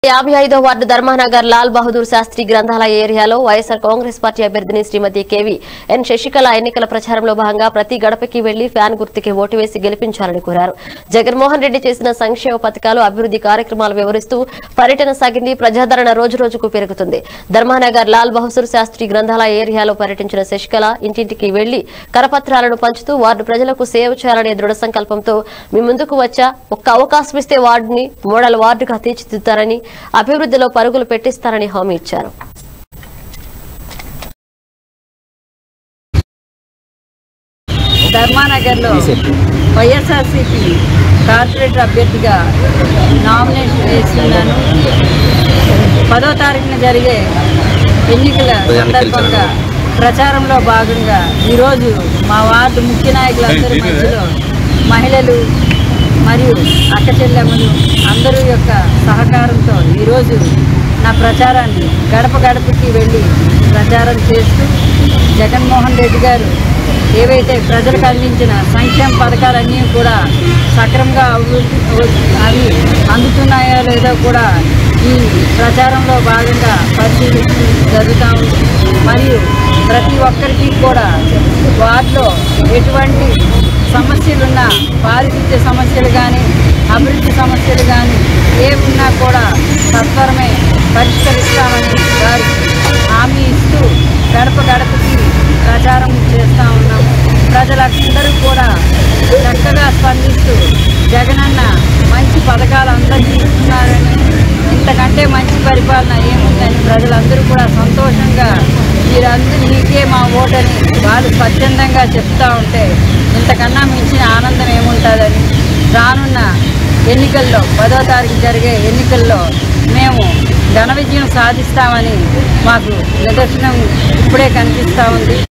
యాభై ఐదో వార్డు ధర్మానగర్ లాల్ బహదూర్ శాస్త్రి గ్రంథాలయ ఏరియాలో వైఎస్ఆర్ కాంగ్రెస్ పార్టీ అభ్యర్థిని శ్రీమతి కేవి ఎన్ శశికళ ఎన్నికల ప్రచారంలో భాగంగా ప్రతి గడపకి వెళ్లి ఫ్యాన్ గుర్తుకి ఓటు వేసి గెలిపించాలని కోరారు జగన్మోహన్ రెడ్డి చేసిన సంక్షేమ పథకాలు అభివృద్ధి కార్యక్రమాలు వివరిస్తూ పర్యటన సాగింది ప్రజాదరణ రోజు రోజుకు పెరుగుతుంది ధర్మానగర్ లాల్ బహదూర్ శాస్త్రి గ్రంథాలయ ఏరియాలో పర్యటించిన శశికళ ఇంటింటికి వెళ్లి కరపత్రాలను పంచుతూ వార్డు ప్రజలకు సేవ చేయాలనే దృఢ సంకల్పంతో మీ ముందుకు వచ్చా ఒక్క అవకాశం ఇస్తే వార్డుని మోడల్ వార్డుగా తీర్చిదిద్దుతారని అభివృద్ధిలో పరుగులు పెట్టిస్తారని హామీ ఇచ్చారు ధర్మానగర్లో వైఎస్ఆర్సీపీ కార్పొరేటర్ అభ్యర్థిగా నామినేషన్ వేస్తున్నాను పదో తారీఖున జరిగే ఎన్నికల సందర్భంగా ప్రచారంలో భాగంగా ఈరోజు మా వార్డు ముఖ్య నాయకులందరి మధ్యలో మహిళలు మరియు అక్క చెల్లెమ్మలు అందరూ యొక్క సహకారంతో ఈరోజు నా ప్రచారాన్ని గడప గడపకి వెళ్ళి ప్రచారం చేస్తూ జగన్మోహన్ రెడ్డి గారు ఏవైతే ప్రజలకు అందించిన సంక్షేమ పథకాలన్నీ కూడా సక్రమంగా అభివృద్ధి అవి అందుతున్నాయో లేదో కూడా ఈ ప్రచారంలో భాగంగా పరిశీలిస్తూ జరుగుతూ ఉంది మరియు ప్రతి ఒక్కరికి కూడా వాటిలో ఎటువంటి సమస్యలున్నా పారిశుద్ధ్య సమస్యలు కానీ అభివృద్ధి సమస్యలు కానీ ఏ ఉన్నా కూడా సత్వరమే పరిష్కరిస్తామని వారికి హామీ ఇస్తూ గడప గడపకి ప్రచారం చేస్తూ ఉన్నాం ప్రజలందరూ కూడా చక్కగా స్పందిస్తూ జగనన్న మంచి పథకాలు అందరికీ ఇస్తున్నారని ఇంతకంటే మంచి పరిపాలన ఏముందని ప్రజలందరూ కూడా సంతోషంగా మీరందరూ నీకే మా ఓటని వాళ్ళు స్వచ్ఛందంగా చెప్తా ఉంటే ఇంతకన్నా మించిన ఆనందం ఏముంటుందని రానున్న ఎన్నికల్లో పదో తారీఖు జరిగే ఎన్నికల్లో మేము ఘన విజయం సాధిస్తామని మాకు నిదర్శనం ఇప్పుడే కనిపిస్తూ ఉంది